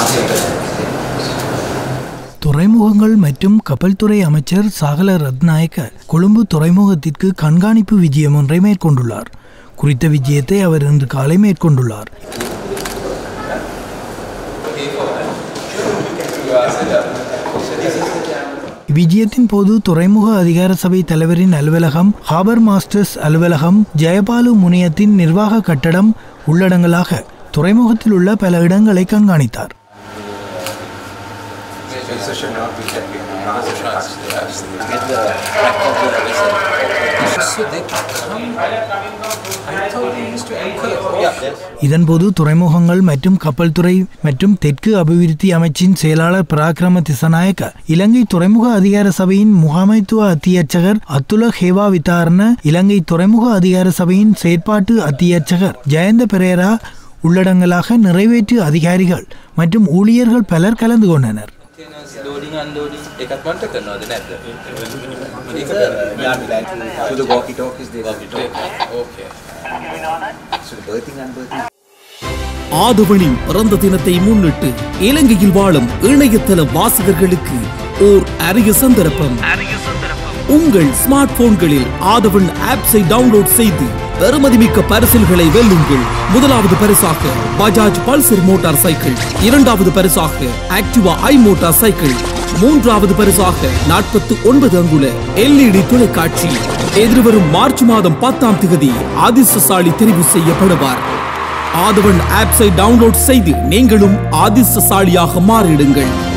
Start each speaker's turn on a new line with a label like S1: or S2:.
S1: துறைமுகங்கள் மற்றும் கப்பல்துறை அமைச்சர் சாகல ரத்நாயக்க கொழும்பு துறைமுகத்திற்கு கண்காணிப்பு விஜயம் ஒன்றை மேற்கொண்டுள்ளார் குறித்த விஜயத்தை அவர் இன்று காலை மேற்கொண்டுள்ளார் விஜயத்தின் போது துறைமுக அதிகார சபை தலைவரின் அலுவலகம் ஹாபர் மாஸ்டர்ஸ் அலுவலகம் ஜெயபாலு முனையத்தின் நிர்வாக கட்டடம் உள்ளடங்கலாக துறைமுகத்தில் உள்ள பல இடங்களை கண்காணித்தார் இதன்போது துறைமுகங்கள் மற்றும் கப்பல் துறை மற்றும் தெற்கு அபிவிருத்தி அமைச்சின் செயலாளர் பராக்கிரம திசநாயக்க இலங்கை துறைமுக அதிகார சபையின் முகாமைத்துவ அத்தியட்சகர் அத்துல ஹேவா வித்தாரண இலங்கை துறைமுக அதிகார சபையின் செயற்பாட்டு அத்தியட்சகர் ஜெயந்த பெரேரா உள்ளடங்கலாக நிறைவேற்று அதிகாரிகள் மற்றும் ஊழியர்கள் பலர் கலந்து கொண்டனர்
S2: ලෝඩිං අන්ලෝඩිං එකත් මන්ට කරනවද නැද්ද ඒක
S3: To the walkie-talkies they
S2: okay
S3: So the berthing and berthing.
S4: ஆதவனின் பிறந்த தினத்தை முன்னிட்டு இலங்கையில் வாழும் இணையதள வாசகர்களுக்கு ஓர் அரிய சந்தர்ப்பம் உங்கள் ஸ்மார்ட் போன்களில் ஆதவன் ஆப்ஸை டவுன்லோட் செய்து பெறுமதிமிக்க பரிசில்களை வெல்லுங்கள் முதலாவது பரிசாக பஜாஜ் பல்சர் மோட்டார் சைக்கிள் இரண்டாவது பரிசாக ஆக்டிவா ஐ மோட்டார் சைக்கிள் மூன்றாவது பரிசாக நாற்பத்தி ஒன்பது அங்குல எல்இடி தொலைக்காட்சி எதிர்வரும் மார்ச் மாதம் பத்தாம் தேதி அதிர்ஷ்டசாலி தெரிவு செய்யப்படுவார் ஆதவன் ஆப்ஸை டவுன்லோட் செய்து நீங்களும் அதிர்ஷ்டசாலியாக மாறிடுங்கள்